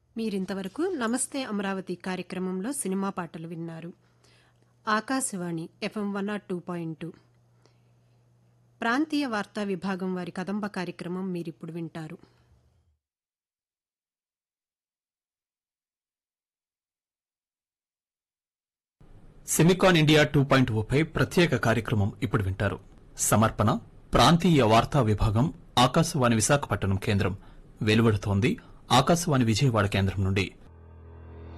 మీరింతవరకు నమస్తే అమరావతి కార్యక్రమంలో సినిమా పాటలు విన్నారు Akashvani FM one nought two point two ప్రాంతీయ వార్తా విభాగం వారి కదంబ కార్యక్రమం మీరిప్పుడు వింటారు సెమికాన్ ఇండియా టూ పాయింట్ ఓపై ప్రత్యేక కార్యక్రమం ఇప్పుడు వింటారు సమర్పణ ప్రాంతీయ వార్తా విభాగం ఆకాశవాణి విశాఖపట్నం కేంద్రం వెలువడుతోంది ఆకాశవాణి విజయవాడ కేంద్రం నుండి